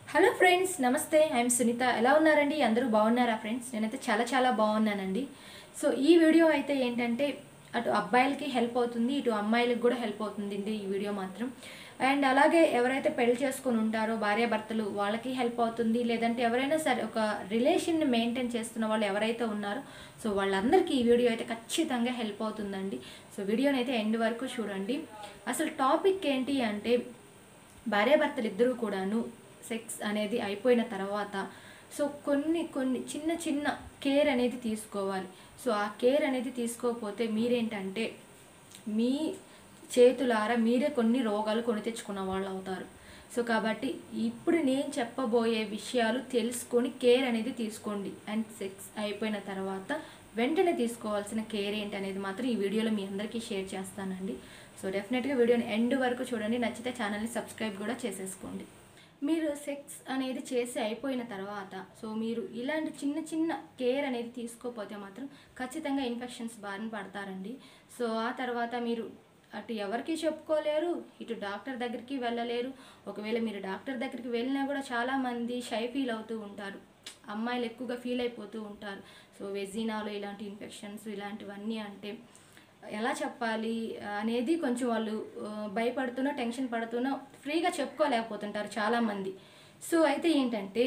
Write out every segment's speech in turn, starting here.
hello friends నమస్తే I'm Sunitha ఎలా ఉన్నారండి అందరూ బాగున్నారా ఫ్రెండ్స్ నేనైతే చాలా చాలా బాగున్నానండి సో ఈ వీడియో అయితే ఏంటంటే అటు అబ్బాయిలకి హెల్ప్ అవుతుంది ఇటు అమ్మాయిలకు కూడా హెల్ప్ అవుతుంది ఈ వీడియో మాత్రం అండ్ అలాగే ఎవరైతే పెళ్లి చేసుకొని ఉంటారో భార్యాభర్తలు వాళ్ళకి హెల్ప్ అవుతుంది లేదంటే ఎవరైనా సరే ఒక రిలేషన్ని మెయింటైన్ చేస్తున్న వాళ్ళు ఎవరైతే ఉన్నారో సో వాళ్ళందరికీ ఈ వీడియో అయితే ఖచ్చితంగా హెల్ప్ అవుతుందండి సో వీడియోని అయితే ఎండ్ వరకు చూడండి అసలు టాపిక్ ఏంటి అంటే భార్యాభర్తలు ఇద్దరూ కూడాను సెక్స్ అనేది అయిపోయిన తర్వాత సో కొన్ని కొన్ని చిన్న చిన్న కేర్ అనేది తీసుకోవాలి సో ఆ కేర్ అనేది తీసుకోకపోతే మీరేంటంటే మీ చేతులారా మీరే కొన్ని రోగాలు కొని తెచ్చుకున్న వాళ్ళు అవుతారు సో కాబట్టి ఇప్పుడు నేను చెప్పబోయే విషయాలు తెలుసుకొని కేర్ అనేది తీసుకోండి అండ్ సెక్స్ అయిపోయిన తర్వాత వెంటనే తీసుకోవాల్సిన కేర్ ఏంటి అనేది మాత్రం ఈ వీడియోలో మీ అందరికీ షేర్ చేస్తానండి సో డెఫినెట్గా వీడియోని ఎండ్ వరకు చూడండి నచ్చితే ఛానల్ని సబ్స్క్రైబ్ కూడా చేసేసుకోండి మీరు సెక్స్ అనేది చేసి అయిపోయిన తర్వాత సో మీరు ఇలాంటి చిన్న చిన్న కేర్ అనేది తీసుకోకపోతే మాత్రం ఖచ్చితంగా ఇన్ఫెక్షన్స్ బారిన పడతారండి సో ఆ తర్వాత మీరు అటు ఎవరికి చెప్పుకోలేరు ఇటు డాక్టర్ దగ్గరికి వెళ్ళలేరు ఒకవేళ మీరు డాక్టర్ దగ్గరికి వెళ్ళినా కూడా చాలామంది షై ఫీల్ అవుతూ ఉంటారు అమ్మాయిలు ఎక్కువగా ఫీల్ అయిపోతూ ఉంటారు సో వెజినాలో ఇలాంటి ఇన్ఫెక్షన్స్ ఇలాంటివన్నీ అంటే ఎలా చెప్పాలి అనేది కొంచెం వాళ్ళు ఆ, భయపడుతున్నా టెన్షన్ పడుతున్నా ఫ్రీగా చెప్పుకోలేకపోతుంటారు చాలామంది సో అయితే ఏంటంటే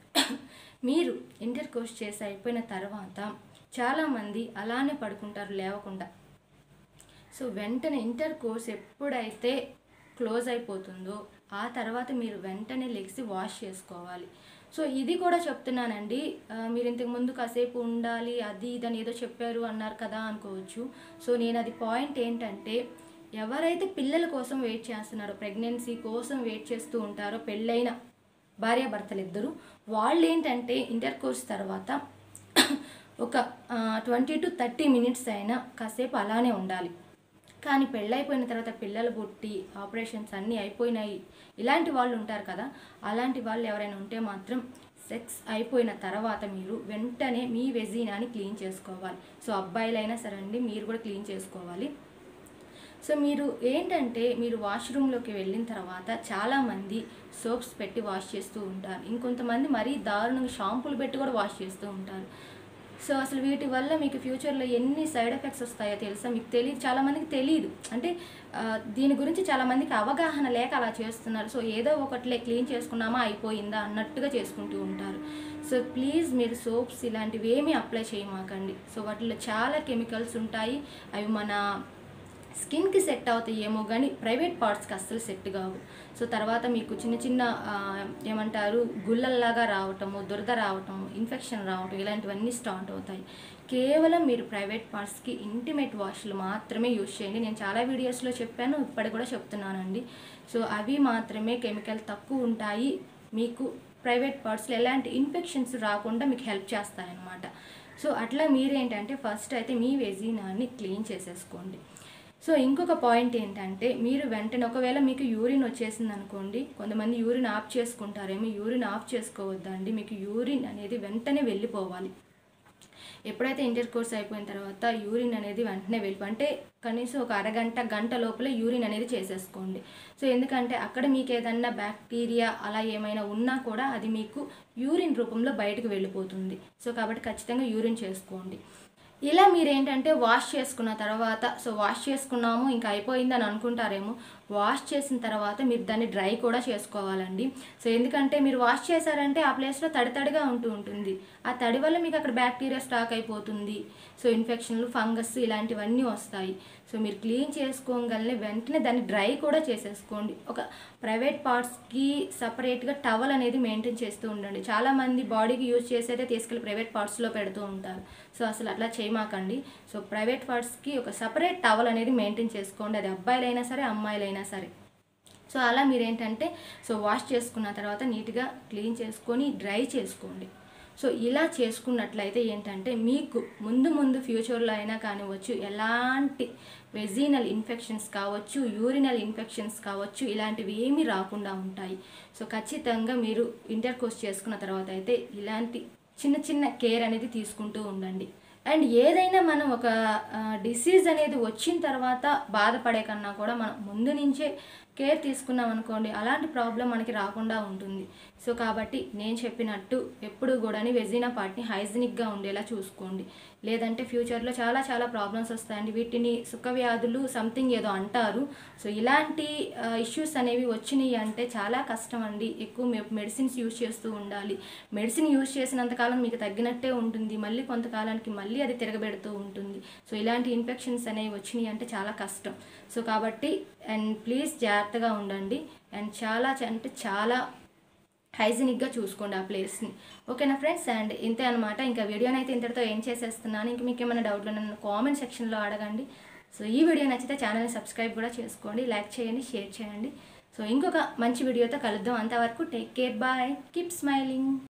మీరు ఇంటర్ కోర్స్ చేసి అయిపోయిన తర్వాత చాలామంది అలానే పడుకుంటారు లేవకుండా సో వెంటనే ఇంటర్ కోర్స్ ఎప్పుడైతే క్లోజ్ అయిపోతుందో ఆ తర్వాత మీరు వెంటనే లెగ్సి వాష్ చేసుకోవాలి సో ఇది కూడా చెప్తున్నానండి ఆ, మీరు ఇంతకు ముందు కాసేపు ఉండాలి అది ఇదని ఏదో చెప్పారు అన్నారు కదా అనుకోవచ్చు సో నేను అది పాయింట్ ఏంటంటే ఎవరైతే పిల్లల కోసం వెయిట్ చేస్తున్నారో ప్రెగ్నెన్సీ కోసం వెయిట్ చేస్తూ ఉంటారో పెళ్ళైన భార్యాభర్తలు ఇద్దరు వాళ్ళు ఏంటంటే ఇంటర్ కోర్స్ తర్వాత ఒక ట్వంటీ టు థర్టీ మినిట్స్ అయినా కాసేపు అలానే ఉండాలి కానీ పెళ్ళైపోయిన తర్వాత పిల్లలు పుట్టి ఆపరేషన్స్ అన్నీ అయిపోయినాయి ఇలాంటి వాళ్ళు ఉంటారు కదా అలాంటి వాళ్ళు ఎవరైనా ఉంటే మాత్రం సెక్స్ అయిపోయిన తర్వాత మీరు వెంటనే మీ వెజీనాని క్లీన్ చేసుకోవాలి సో అబ్బాయిలైనా సరే అండి మీరు కూడా క్లీన్ చేసుకోవాలి సో మీరు ఏంటంటే మీరు వాష్రూమ్లోకి వెళ్ళిన తర్వాత చాలామంది సోప్స్ పెట్టి వాష్ చేస్తూ ఉంటారు ఇంకొంతమంది మరీ దారుణంగా షాంపూలు పెట్టి కూడా వాష్ చేస్తూ ఉంటారు సో అసలు వీటి వల్ల మీకు ఫ్యూచర్లో ఎన్ని సైడ్ ఎఫెక్ట్స్ వస్తాయో తెలుసా మీకు తెలియదు చాలామందికి తెలియదు అంటే ఆ, దీని గురించి చాలామందికి అవగాహన లేక అలా చేస్తున్నారు సో ఏదో ఒకటిలే క్లీన్ చేసుకున్నామా అయిపోయిందా అన్నట్టుగా చేసుకుంటూ ఉంటారు సో ప్లీజ్ మీరు సోప్స్ ఇలాంటివి ఏమీ అప్లై చేయమాకండి సో వాటిలో చాలా కెమికల్స్ ఉంటాయి అవి మన స్కిన్కి సెట్ అవుతాయేమో కానీ ప్రైవేట్ పార్ట్స్కి అస్సలు సెట్ కావు సో తర్వాత మీకు చిన్న చిన్న ఆ, ఏమంటారు గుల్లల్లాగా రావటము దురద రావటము ఇన్ఫెక్షన్ రావటం ఇలాంటివన్నీ స్టార్ట్ అవుతాయి కేవలం మీరు ప్రైవేట్ పార్ట్స్కి ఇంటిమేట్ వాష్లు మాత్రమే యూజ్ చేయండి నేను చాలా వీడియోస్లో చెప్పాను ఇప్పటికి కూడా చెప్తున్నానండి సో అవి మాత్రమే కెమికల్ తక్కువ ఉంటాయి మీకు ప్రైవేట్ పార్ట్స్లో ఎలాంటి ఇన్ఫెక్షన్స్ రాకుండా మీకు హెల్ప్ చేస్తాయన్నమాట సో అట్లా మీరేంటంటే ఫస్ట్ అయితే మీ వెజీనాన్ని క్లీన్ చేసేసుకోండి సో ఇంకొక పాయింట్ ఏంటంటే మీరు వెంటనే ఒకవేళ మీకు యూరిన్ వచ్చేసింది అనుకోండి కొంతమంది యూరిన్ ఆఫ్ చేసుకుంటారేమో యూరిన్ ఆఫ్ చేసుకోవద్దండి మీకు యూరిన్ అనేది వెంటనే వెళ్ళిపోవాలి ఎప్పుడైతే ఇంటర్ కోర్స్ అయిపోయిన తర్వాత యూరిన్ అనేది వెంటనే వెళ్ళిపో అంటే కనీసం ఒక అరగంట గంట లోపల యూరిన్ అనేది చేసేసుకోండి సో ఎందుకంటే అక్కడ మీకు ఏదన్నా బ్యాక్టీరియా అలా ఏమైనా ఉన్నా కూడా అది మీకు యూరిన్ రూపంలో బయటకు వెళ్ళిపోతుంది సో కాబట్టి ఖచ్చితంగా యూరిన్ చేసుకోండి ఇలా మీరు ఏంటంటే వాష్ చేసుకున్న తర్వాత సో వాష్ చేసుకున్నాము ఇంకా అయిపోయింది అని అనుకుంటారేమో వాష్ చేసిన తర్వాత మీరు దాన్ని డ్రై కూడా చేసుకోవాలండి సో ఎందుకంటే మీరు వాష్ చేశారంటే ఆ ప్లేస్లో తడి తడిగా ఉంటూ ఉంటుంది ఆ తడి వల్ల మీకు అక్కడ బ్యాక్టీరియా స్టాక్ అయిపోతుంది సో ఇన్ఫెక్షన్లు ఫంగస్ ఇలాంటివన్నీ వస్తాయి సో మీరు క్లీన్ చేసుకోగలనే వెంటనే దాన్ని డ్రై కూడా చేసేసుకోండి ఒక ప్రైవేట్ పార్ట్స్కి సపరేట్గా టవల్ అనేది మెయింటైన్ చేస్తూ ఉండండి చాలామంది బాడీకి యూజ్ చేసేదే తీసుకెళ్ళి ప్రైవేట్ పార్ట్స్లో పెడుతూ ఉంటారు సో అసలు అట్లా చేయమాకండి సో ప్రైవేట్ పార్ట్స్కి ఒక సపరేట్ టవల్ అనేది మెయింటైన్ చేసుకోండి అది అబ్బాయిలైనా సరే అమ్మాయిలైనా సరే సో అలా మీరేంటంటే సో వాష్ చేసుకున్న తర్వాత నీట్గా క్లీన్ చేసుకొని డ్రై చేసుకోండి సో ఇలా చేసుకున్నట్లయితే ఏంటంటే మీకు ముందు ముందు ఫ్యూచర్లో అయినా కానివ్వచ్చు ఎలాంటి వెజీనల్ ఇన్ఫెక్షన్స్ కావచ్చు యూరినల్ ఇన్ఫెక్షన్స్ కావచ్చు ఇలాంటివి ఏమీ రాకుండా ఉంటాయి సో ఖచ్చితంగా మీరు ఇంటర్ కోర్స్ చేసుకున్న తర్వాత అయితే ఇలాంటి చిన్న చిన్న కేర్ అనేది తీసుకుంటూ ఉండండి అండ్ ఏదైనా మనం ఒక డిసీజ్ అనేది వచ్చిన తర్వాత బాధపడే కన్నా కూడా మనం ముందు నుంచే కేర్ తీసుకున్నాం అనుకోండి అలాంటి ప్రాబ్లం మనకి రాకుండా ఉంటుంది సో కాబట్టి నేను చెప్పినట్టు ఎప్పుడు కూడా వెజినా పార్ట్ని హైజీనిక్గా ఉండేలా చూసుకోండి లేదంటే ఫ్యూచర్లో చాలా చాలా ప్రాబ్లమ్స్ వస్తాయండి వీటిని సుఖ వ్యాధులు సంథింగ్ ఏదో అంటారు సో ఇలాంటి ఇష్యూస్ అనేవి వచ్చినాయి అంటే చాలా కష్టం అండి ఎక్కువ మెడిసిన్స్ యూజ్ చేస్తూ ఉండాలి మెడిసిన్ యూజ్ చేసినంతకాలం మీకు తగ్గినట్టే ఉంటుంది మళ్ళీ కొంతకాలానికి మళ్ళీ అది తిరగబెడుతూ ఉంటుంది సో ఇలాంటి ఇన్ఫెక్షన్స్ అనేవి వచ్చినాయి అంటే చాలా కష్టం సో కాబట్టి అండ్ ప్లీజ్ జాగ్రత్తగా ఉండండి అండ్ చాలా చ- అంటే చాలా హైజీనిక్గా చూసుకోండి ఆ ప్లేస్ని ఓకేనా ఫ్రెండ్స్ అండ్ ఇంతే అనమాట ఇంకా వీడియోని అయితే ఇంతటితో ఏం చేసేస్తున్నాను ఇంక మీకు ఏమైనా డౌట్లు నన్ను కామెంట్ సెక్షన్లో అడగండి సో ఈ వీడియో నచ్చితే ఛానల్ని సబ్స్క్రైబ్ కూడా చేసుకోండి లైక్ చేయండి షేర్ చేయండి సో ఇంకొక మంచి వీడియోతో కలుద్దాం అంతవరకు take care bye keep smiling